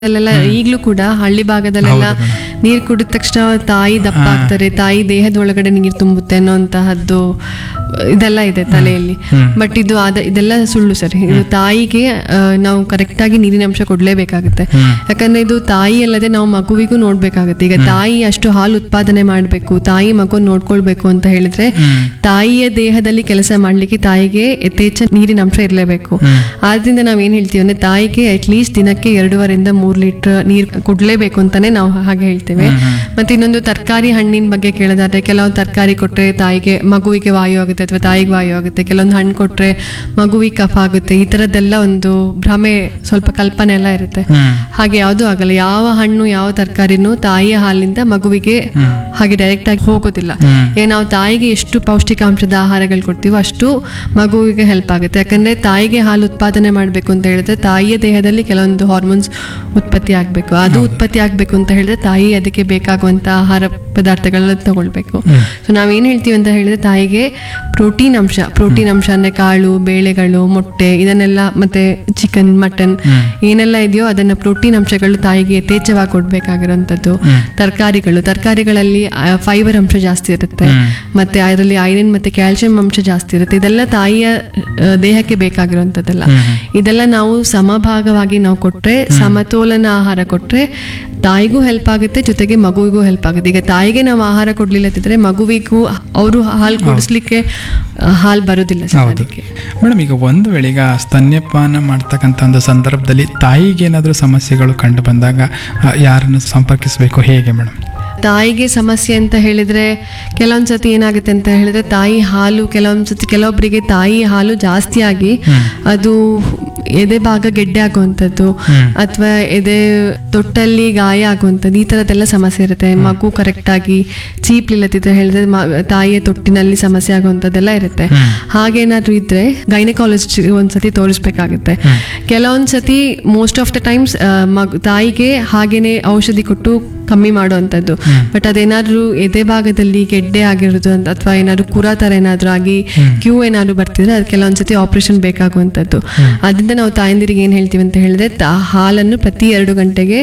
ಅಲ್ಲೆಲ್ಲ ಈಗಲೂ ಕೂಡ ಹಳ್ಳಿ ಭಾಗದಲ್ಲೆಲ್ಲ ನೀರು ಕುಡಿದ ತಕ್ಷಣ ತಾಯಿ ದಪ್ಪ ಆಗ್ತಾರೆ ತಾಯಿ ದೇಹದ ಒಳಗಡೆ ನೀರು ತುಂಬುತ್ತೆ ಅನ್ನೋಂತಹದ್ದು ಇದೆಲ್ಲ ಇದೆ ತಲೆಯಲ್ಲಿ ಬಟ್ ಇದು ಅದ ಇದೆಲ್ಲ ಸುಳ್ಳು ಸರ್ ಇದು ತಾಯಿಗೆ ಆ, ನಾವು ಕರೆಕ್ಟಾಗಿ ನೀರಿನ ಅಂಶ ಕೊಡ್ಲೇಬೇಕಾಗುತ್ತೆ ಯಾಕಂದ್ರೆ ಇದು ತಾಯಿ ಅಲ್ಲದೆ ನಾವು ಮಗುವಿಗೂ ನೋಡ್ಬೇಕಾಗುತ್ತೆ ಈಗ ತಾಯಿ ಅಷ್ಟು ಹಾಲು ಉತ್ಪಾದನೆ ಮಾಡಬೇಕು ತಾಯಿ ಮಗು ನೋಡ್ಕೊಳ್ಬೇಕು ಅಂತ ಹೇಳಿದ್ರೆ ತಾಯಿಯ ದೇಹದಲ್ಲಿ ಕೆಲಸ ಮಾಡ್ಲಿಕ್ಕೆ ತಾಯಿಗೆ ಯಥೇಚ್ಛ ನೀರಿನ ಅಂಶ ಇರಲೇಬೇಕು ಆದ್ರಿಂದ ನಾವ್ ಏನ್ ಹೇಳ್ತೀವಿ ಅಂದ್ರೆ ತಾಯಿಗೆ ಅಟ್ಲೀಸ್ಟ್ ದಿನಕ್ಕೆ ಎರಡೂವರೆಯಿಂದ ಮೂರ್ ಲೀಟರ್ ನೀರ್ ಕೊಡ್ಲೇಬೇಕು ಅಂತಾನೆ ನಾವು ಹಾಗೆ ಹೇಳ್ತೇವೆ ಮತ್ತೆ ಇನ್ನೊಂದು ತರಕಾರಿ ಹಣ್ಣಿನ ಬಗ್ಗೆ ಕೇಳೋದಾದ್ರೆ ಕೆಲವೊಂದು ತರಕಾರಿ ಕೊಟ್ರೆ ತಾಯಿಗೆ ಮಗುವಿಗೆ ವಾಯು ಆಗುತ್ತೆ ಅಥವಾ ತಾಯಿಗೆ ವಾಯು ಆಗುತ್ತೆ ಕೆಲವೊಂದು ಹಣ್ಣು ಕೊಟ್ರೆ ಮಗುವಿಗೆ ಕಫ ಆಗುತ್ತೆ ಈ ತರದ್ದೆಲ್ಲ ಒಂದು ಭ್ರಮೆ ಸ್ವಲ್ಪ ಕಲ್ಪನೆ ಎಲ್ಲ ಇರುತ್ತೆ ಹಾಗೆ ಯಾವುದು ಆಗಲ್ಲ ಯಾವ ಹಣ್ಣು ಯಾವ ತರಕಾರಿನೂ ತಾಯಿಯ ಹಾಲಿಂದ ಮಗುವಿಗೆ ಹಾಗೆ ಡೈರೆಕ್ಟ್ ಆಗಿ ಹೋಗೋದಿಲ್ಲ ಈಗ ನಾವು ತಾಯಿಗೆ ಎಷ್ಟು ಪೌಷ್ಟಿಕಾಂಶದ ಆಹಾರಗಳು ಕೊಡ್ತೀವೋ ಅಷ್ಟು ಮಗುವಿಗೆ ಹೆಲ್ಪ್ ಆಗುತ್ತೆ ಯಾಕಂದ್ರೆ ತಾಯಿಗೆ ಹಾಲು ಉತ್ಪಾದನೆ ಮಾಡಬೇಕು ಅಂತ ಹೇಳಿದ್ರೆ ತಾಯಿಯ ದೇಹದಲ್ಲಿ ಕೆಲವೊಂದು ಹಾರ್ಮೋನ್ಸ್ ಉತ್ಪತ್ತಿ ಆಗಬೇಕು ಅದು ಉತ್ಪತ್ತಿ ಆಗಬೇಕು ಅಂತ ಹೇಳಿದ್ರೆ ತಾಯಿ ಅದಕ್ಕೆ ಬೇಕಾಗುವಂತ ಆಹಾರ ಪದಾರ್ಥಗಳನ್ನ ತಗೊಳ್ಬೇಕು ಸೊ ನಾವೇನ್ ಹೇಳ್ತೀವಿ ಅಂತ ಹೇಳಿದ್ರೆ ತಾಯಿಗೆ ಪ್ರೋಟೀನ್ ಅಂಶ ಪ್ರೋಟೀನ್ ಅಂಶ ಅಂದ್ರೆ ಕಾಳು ಬೇಳೆಗಳು ಮೊಟ್ಟೆ ಇದನ್ನೆಲ್ಲ ಮತ್ತೆ ಚಿಕನ್ ಮಟನ್ ಏನೆಲ್ಲ ಇದೆಯೋ ಅದನ್ನ ಪ್ರೋಟೀನ್ ಅಂಶಗಳು ತಾಯಿಗೆ ಯಥೇಚ್ಛವಾಗಿ ಕೊಡ್ಬೇಕಾಗಿರುವಂತದ್ದು ತರಕಾರಿಗಳು ತರಕಾರಿಗಳಲ್ಲಿ ಫೈಬರ್ ಅಂಶ ಜಾಸ್ತಿ ಇರುತ್ತೆ ಮತ್ತೆ ಅದರಲ್ಲಿ ಐರನ್ ಮತ್ತೆ ಕ್ಯಾಲ್ಸಿಯಂ ಅಂಶ ಜಾಸ್ತಿ ಇರುತ್ತೆ ಇದೆಲ್ಲ ತಾಯಿಯ ಆ, ದೇಹಕ್ಕೆ ಬೇಕಾಗಿರುವಂತದ್ದೆಲ್ಲ ಇದೆಲ್ಲ ನಾವು ಸಮಭಾಗವಾಗಿ ನಾವು ಕೊಟ್ರೆ ಸಮತೋಲನ ಆಹಾರ ಕೊಟ್ರೆ ತಾಯಿಗೂ ಹೆಲ್ಪ್ ಆಗುತ್ತೆ ಜೊತೆಗೆ ಮಗುವಿಗೂ ಹೆಲ್ಪ್ ಆಗುತ್ತೆ ಈಗ ತಾಯಿಗೆ ನಾವು ಆಹಾರ ಕೊಡ್ಲಿಲ್ಲದಿದ್ರೆ ಮಗುವಿಗೂ ಅವರು ಹಾಲು ಕುಡಿಸ್ಲಿಕ್ಕೆ ಆ, ಹಾಲು ಬರೋದಿಲ್ಲ ಸರ್ ಹೌದು ಅದಕ್ಕೆ ಮೇಡಮ್ ಈಗ ಒಂದು ವೇಳೆ ಈಗ ಸ್ತನ್ಯಪಾನ ಮಾಡ್ತಕ್ಕಂಥ ಒಂದು ಸಂದರ್ಭದಲ್ಲಿ ತಾಯಿಗೆ ಏನಾದರೂ ಸಮಸ್ಯೆಗಳು ಕಂಡು ಬಂದಾಗ ಆ, ಯಾರನ್ನು ಸಂಪರ್ಕಿಸಬೇಕು ಹೇಗೆ ಮೇಡಮ್ ತಾಯಿಗೆ ಸಮಸ್ಯೆ ಅಂತ ಹೇಳಿದ್ರೆ ಕೆಲವೊಂದ್ ಸತಿ ಏನಾಗುತ್ತೆ ಅಂತ ಹೇಳಿದ್ರೆ ತಾಯಿ ಹಾಲು ಕೆಲವೊಂದ್ ಸತಿ ಕೆಲವೊಬ್ಬರಿಗೆ ತಾಯಿ ಹಾಲು ಜಾಸ್ತಿ ಆಗಿ ಅದು ಎದೆ ಭಾಗ ಗೆಡ್ಡೆ ಆಗುವಂಥದ್ದು ಅಥವಾ ಎದೆ ತೊಟ್ಟಲ್ಲಿ ಗಾಯ ಆಗುವಂಥದ್ದು ಈ ಥರದ್ದೆಲ್ಲ ಸಮಸ್ಯೆ ಇರುತ್ತೆ ಮಗು ಕರೆಕ್ಟಾಗಿ ಚೀಪ್ಲಿಲ್ಲದಿದ್ರೆ ಹೇಳಿದ್ರೆ ಮ- ತಾಯಿಯ ತೊಟ್ಟಿನಲ್ಲಿ ಸಮಸ್ಯೆ ಆಗುವಂಥದ್ದೆಲ್ಲ ಇರುತ್ತೆ ಹಾಗೇನಾದ್ರೂ ಇದ್ರೆ ಗೈನಕಾಲಜಿಸ್ಟ್ ಒಂದ್ಸತಿ ತೋರಿಸ್ಬೇಕಾಗುತ್ತೆ ಕೆಲವೊಂದ್ ಸತಿ ಮೋಸ್ಟ್ ಆಫ್ ದ ಟೈಮ್ಸ್ ಮಗು ತಾಯಿಗೆ ಹಾಗೇನೆ ಔಷಧಿ ಕೊಟ್ಟು ಕಮ್ಮಿ ಮಾಡುವಂಥದ್ದು ಬಟ್ ಅದೇನಾದ್ರೂ ಎದೆ ಭಾಗದಲ್ಲಿ ಗೆಡ್ಡೆ ಆಗಿರೋದು ಅಂತ ಅಥವಾ ಏನಾದ್ರು ಕುರ ಥರ ಏನಾದ್ರೂ ಆಗಿ ಕ್ಯೂ ಏನಾದ್ರು ಬರ್ತಿದ್ರೆ ಅದು ಕೆಲವೊಂದ್ಸತಿ ಆಪರೇಷನ್ ಬೇಕಾಗುವಂಥದ್ದು ಅದರಿಂದ ನಾವು ತಾಯಂದಿರಿಗೆ ಏನು ಹೇಳ್ತೀವಿ ಅಂತ ಹೇಳಿದ್ರೆ ತಾ- ಹಾಲನ್ನು ಪ್ರತಿ ಎರಡು ಗಂಟೆಗೆ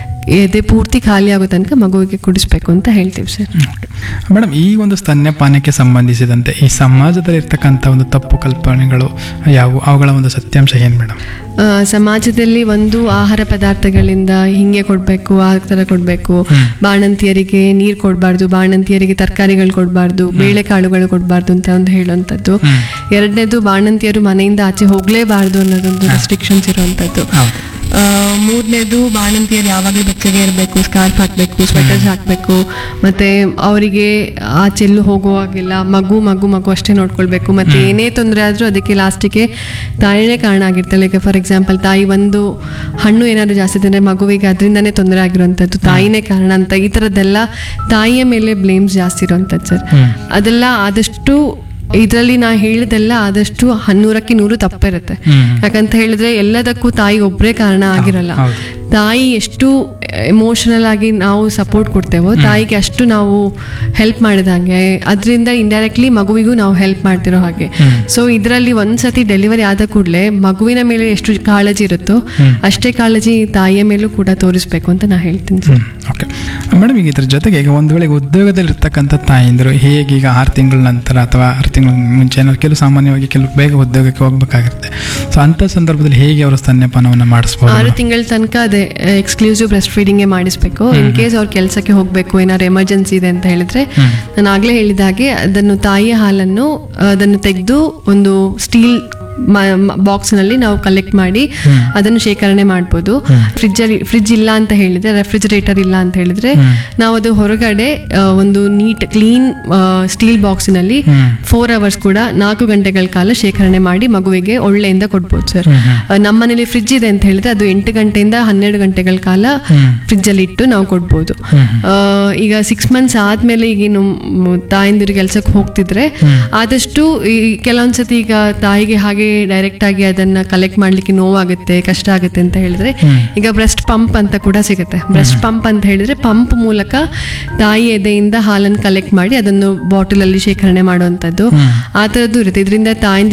ಎದೆ ಪೂರ್ತಿ ಖಾಲಿ ಆಗೋ ತನಕ ಮಗುವಿಗೆ ಕುಡಿಸ್ಬೇಕು ಅಂತ ಹೇಳ್ತೀವಿ ಸರ್ ಮೇಡಮ್ ಈ ಒಂದು ಸ್ತನ್ಯಪಾನಕ್ಕೆ ಸಂಬಂಧಿಸಿದಂತೆ ಈ ಸಮಾಜದಲ್ಲಿ ಇರ್ತಕ್ಕಂಥ ಒಂದು ತಪ್ಪು ಕಲ್ಪನೆಗಳು ಯಾವುವು ಅವುಗಳ ಒಂದು ಸತ್ಯಾಂಶ ಏನು ಮೇಡಮ್ ಆ, ಸಮಾಜದಲ್ಲಿ ಒಂದು ಆಹಾರ ಪದಾರ್ಥಗಳಿಂದ ಹಿಂಗೆ ಕೊಡಬೇಕು ಆ ಥರ ಕೊಡಬೇಕು ಬಾಣಂತಿಯರಿಗೆ ನೀರು ಕೊಡಬಾರ್ದು ಬಾಣಂತಿಯರಿಗೆ ತರಕಾರಿಗಳು ಕೊಡಬಾರ್ದು ಬೇಳೆಕಾಳುಗಳು ಕೊಡಬಾರ್ದು ಅಂತ ಒಂದು ಹೇಳುವಂಥದ್ದು ಎರಡನೇದು ಬಾಣಂತಿಯರು ಮನೆಯಿಂದ ಆಚೆ ಹೋಗಲೇಬಾರ್ದು ಅನ್ನೋದೊಂದು ರೆಸ್ಟ್ರಿಕ್ಷನ್ಸ್ ಇರುವಂಥದ್ದು ಹೌದು ಆ, ಮೂರನೇದು ಬಾಣಂತಿಯರು ಯಾವಾಗಲೂ ಬೆಚ್ಚಗೆ ಇರಬೇಕು ಸ್ಕಾರ್ಫ್ ಹಾಕಬೇಕು ಸ್ವೆಟರ್ಸ್ ಹಾಕಬೇಕು ಮತ್ತೆ ಅವರಿಗೆ ಆಚೆಲ್ಲೂ ಹೋಗುವಾಗಿಲ್ಲ ಮಗು ಮಗು ಮಗು ಅಷ್ಟೇ ನೋಡ್ಕೊಳ್ಬೇಕು ಮತ್ತೆ ಏನೇ ತೊಂದರೆ ಆದರೂ ಅದಕ್ಕೆ ಲಾಸ್ಟಿಗೆ ತಾಯಿನೇ ಕಾರಣ ಆಗಿರ್ತಾಳೆ ಈಗ ಫಾರ್ ಎಕ್ಸಾಂಪಲ್ ತಾಯಿ ಒಂದು ಹಣ್ಣು ಏನಾದ್ರು ಜಾಸ್ತಿ ತಿಂದರೆ ಮಗುವಿಗೆ ಅದರಿಂದನೇ ತೊಂದರೆ ಆಗಿರುವಂಥದ್ದು ತಾಯಿನೇ ಕಾರಣ ಅಂತ ಈ ಥರದ್ದೆಲ್ಲ ತಾಯಿಯ ಮೇಲೆ ಬ್ಲೇಮ್ಸ್ ಜಾಸ್ತಿ ಇರುವಂಥದ್ದು ಸರ್ ಅದೆಲ್ಲ ಆದಷ್ಟು ಇದರಲ್ಲಿ ನಾ ಹೇಳಿದೆಲ್ಲ ಆದಷ್ಟು ಹನ್ನೂರಕ್ಕೆ ನೂರು ತಪ್ಪಿರುತ್ತೆ ಯಾಕಂತ ಹೇಳಿದ್ರೆ ಎಲ್ಲದಕ್ಕೂ ತಾಯಿ ಒಬ್ಬರೇ ಕಾರಣ ಆಗಿರಲ್ಲ ಹೌದು. ತಾಯಿ ಎಷ್ಟು ಎಮೋಷನಲ್ ಆಗಿ ನಾವು ಸಪೋರ್ಟ್ ಕೊಡ್ತೇವೋ ತಾಯಿಗೆ ಅಷ್ಟು ನಾವು ಹೆಲ್ಪ್ ಮಾಡಿದಂಗೆ ಅದರಿಂದ ಇಂಡೈರೆಕ್ಟ್ಲಿ ಮಗುವಿಗೂ ನಾವು ಹೆಲ್ಪ್ ಮಾಡ್ತಿರೋ ಹಾಗೆ ಸೊ ಇದರಲ್ಲಿ ಒಂದ್ಸತಿ ಡೆಲಿವರಿ ಆದ ಕೂಡಲೇ ಮಗುವಿನ ಮೇಲೆ ಎಷ್ಟು ಕಾಳಜಿ ಇರುತ್ತೋ ಅಷ್ಟೇ ಕಾಳಜಿ ತಾಯಿಯ ಮೇಲೂ ಕೂಡ ತೋರಿಸ್ಬೇಕು ಅಂತ ನಾ ಹೇಳ್ತೀನಿ ಸರ್ ಓಕೆ ಮೇಡಮ್ ಈಗ ಇದ್ರ ಜೊತೆಗೆ ಈಗ ಒಂದು ವೇಳೆ ಉದ್ಯೋಗದಲ್ಲಿ ಇರ್ತಕ್ಕಂಥ ತಾಯಂದಿರು ಹೇಗೆ ಈಗ ಆರು ತಿಂಗಳ ನಂತರ ಅಥವಾ ಆರು ತಿಂಗಳ ಮುಂಚೆ ಏನಾದ್ರು ಕೆಲವು ಸಾಮಾನ್ಯವಾಗಿ ಕೆಲವು ಬೇಗ ಉದ್ಯೋಗಕ್ಕೆ ಹೋಗ್ಬೇಕಾಗಿರುತ್ತೆ ಸೊ ಅಂಥ ಸಂದರ್ಭದಲ್ಲಿ ಹೇಗೆ ಅವರು ಸ್ತನ್ಯಪಾನವನ್ನು ಮಾಡಿಸ್ಬೋದು ಆರು ತಿಂಗಳ ತನಕ ಅದೇ ಎಕ್ಸ್ಕ್ಲೂಸಿವ್ ಬ್ರೆಸ್ಟ್ ಫೀಡಿಂಗೇ ಮಾಡಿಸ್ಬೇಕು ಇನ್ ಕೇಸ್ ಅವ್ರ ಕೆಲಸಕ್ಕೆ ಹೋಗಬೇಕು ಏನಾದ್ರು ಎಮರ್ಜೆನ್ಸಿ ಇದೆ ಅಂತ ಹೇಳಿದ್ರೆ ನಾನು ಆಗಲೇ ಹೇಳಿದ ಹಾಗೆ ಅದನ್ನು ತಾಯಿಯ ಹಾಲನ್ನು ಅದನ್ನು ತೆಗೆದು ಒಂದು ಸ್ಟೀಲ್ ಬಾಕ್ಸ್ನಲ್ಲಿ ನಾವು ಕಲೆಕ್ಟ್ ಮಾಡಿ ಅದನ್ನು ಶೇಖರಣೆ ಮಾಡ್ಬೋದು ಫ್ರಿಜ್ ಅಲ್ಲಿ ಫ್ರಿಜ್ ಇಲ್ಲ ಅಂತ ಹೇಳಿದ್ರೆ ರೆಫ್ರಿಜರೇಟರ್ ಇಲ್ಲ ಅಂತ ಹೇಳಿದ್ರೆ ನಾವು ಅದು ಹೊರಗಡೆ ಆ, ಒಂದು ನೀಟ್ ಕ್ಲೀನ್ ಸ್ಟೀಲ್ ಬಾಕ್ಸಿನಲ್ಲಿ ಫೋರ್ ಅವರ್ಸ್ ಕೂಡ ನಾಲ್ಕು ಗಂಟೆಗಳ ಕಾಲ ಶೇಖರಣೆ ಮಾಡಿ ಮಗುವಿಗೆ ಒಳ್ಳೆಯಿಂದ ಕೊಡ್ಬೋದು ಸರ್ ನಮ್ಮನೇಲಿ ಫ್ರಿಜ್ ಇದೆ ಅಂತ ಹೇಳಿದ್ರೆ ಅದು ಎಂಟು ಗಂಟೆಯಿಂದ ಹನ್ನೆರಡು ಗಂಟೆಗಳ ಕಾಲ ಫ್ರಿಜ್ ಅಲ್ಲಿ ಇಟ್ಟು ನಾವು ಕೊಡ್ಬೋದು ಆ, ಈಗ ಸಿಕ್ಸ್ ಮಂತ್ಸ್ ಆದ್ಮೇಲೆ ಈಗೇನು ಮ್, ತಾಯಂದಿರು ಕೆಲ್ಸಕ್ಕೆ ಹೋಗ್ತಿದ್ರೆ ಆದಷ್ಟು ಈ ಕೆಲವೊಂದ್ಸತಿ ಈಗ ತಾಯಿಗೆ ಹಾಗೆ ಡೈರೆಕ್ಟ್ ಆಗಿ ಅದನ್ನ ಕಲೆಕ್ಟ್ ಮಾಡ್ಲಿಕ್ಕೆ ನೋವಾಗುತ್ತೆ ಕಷ್ಟ ಆಗುತ್ತೆ ಅಂತ ಹೇಳಿದ್ರೆ ಈಗ ಬ್ರೆಸ್ಟ್ ಪಂಪ್ ಅಂತ ಕೂಡ ಸಿಗುತ್ತೆ ಬ್ರೆಸ್ಟ್ ಪಂಪ್ ಅಂತ ಹೇಳಿದ್ರೆ ಪಂಪ್ ಮೂಲಕ ತಾಯಿ ಎದೆಯಿಂದ ಹಾಲನ್ನು ಕಲೆಕ್ಟ್ ಮಾಡಿ ಅದನ್ನು ಬಾಟಲ್ ಅಲ್ಲಿ ಶೇಖರಣೆ ಮಾಡುವಂತದ್ದು ಆ ತರದ್ದು ಇರುತ್ತೆ ಇದರಿಂದ ತಾಯಿ